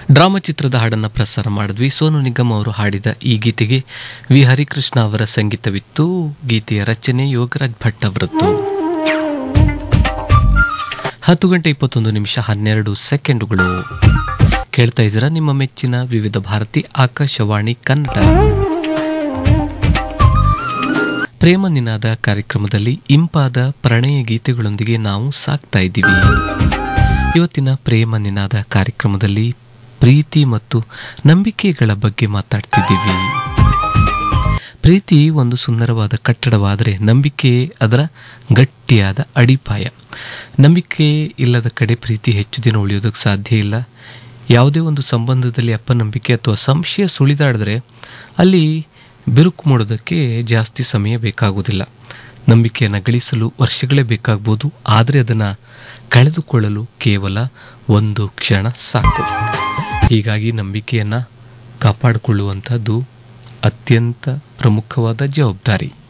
drama ಚಿತ್ರದ ಹಾಡನ್ನು ಪ್ರಸಾರ ಮಾಡಿದ್ವಿ ಸೋನು ನಿಗಮ್ ಅವರು ಹಾಡಿದ ಈ ಗೀತೆಗೆ ವಿ ಹರಿಕೃಷ್ಣ ಅವರ ಸಂಗೀತವಿತ್ತು ಗೀತೆಯ ರಚನೆ ಯೋಗರಾಜ್ ಭಟ್ ಅವರದ್ದು ಹತ್ತು ಗಂಟೆ ಇಪ್ಪತ್ತೊಂದು ನಿಮಿಷ ಹನ್ನೆರಡು ಸೆಕೆಂಡುಗಳು ಕೇಳ್ತಾ ಇದ್ದೀರಾ ನಿಮ್ಮ ಮೆಚ್ಚಿನ ವಿವಿಧ ಭಾರತಿ ಆಕಾಶವಾಣಿ ಕನ್ನಡ ಪ್ರೇಮ ನಿನಾದ ಕಾರ್ಯಕ್ರಮದಲ್ಲಿ ಇಂಪಾದ ಪ್ರಣಯ ಗೀತೆಗಳೊಂದಿಗೆ ನಾವು ಸಾಕ್ತಾ ಇದ್ದೀವಿ ಇವತ್ತಿನ ಪ್ರೇಮ ನಿನಾದ ಕಾರ್ಯಕ್ರಮದಲ್ಲಿ ಪ್ರೀತಿ ಮತ್ತು ನಂಬಿಕೆಗಳ ಬಗ್ಗೆ ಮಾತಾಡ್ತಿದ್ದೀವಿ ಪ್ರೀತಿ ಒಂದು ಸುಂದರವಾದ ಕಟ್ಟಡವಾದರೆ ನಂಬಿಕೆ ಅದರ ಗಟ್ಟಿಯಾದ ಅಡಿಪಾಯ ನಂಬಿಕೆ ಇಲ್ಲದ ಕಡೆ ಪ್ರೀತಿ ಹೆಚ್ಚು ದಿನ ಉಳಿಯೋದಕ್ಕೆ ಸಾಧ್ಯ ಇಲ್ಲ ಯಾವುದೇ ಒಂದು ಸಂಬಂಧದಲ್ಲಿ ಅಪನಂಬಿಕೆ ಅಥವಾ ಸಂಶಯ ಸುಳಿದಾಡಿದ್ರೆ ಅಲ್ಲಿ ಬಿರುಕು ಮೂಡೋದಕ್ಕೆ ಜಾಸ್ತಿ ಸಮಯ ಬೇಕಾಗುವುದಿಲ್ಲ ನಂಬಿಕೆಯನ್ನು ಗಳಿಸಲು ವರ್ಷಗಳೇ ಬೇಕಾಗ್ಬೋದು ಆದರೆ ಅದನ್ನು ಕಳೆದುಕೊಳ್ಳಲು ಕೇವಲ ಒಂದು ಕ್ಷಣ ಸಾಕು ಹೀಗಾಗಿ ನಂಬಿಕೆಯನ್ನು ಕಾಪಾಡಿಕೊಳ್ಳುವಂಥದ್ದು ಅತ್ಯಂತ ಪ್ರಮುಖವಾದ ಜವಾಬ್ದಾರಿ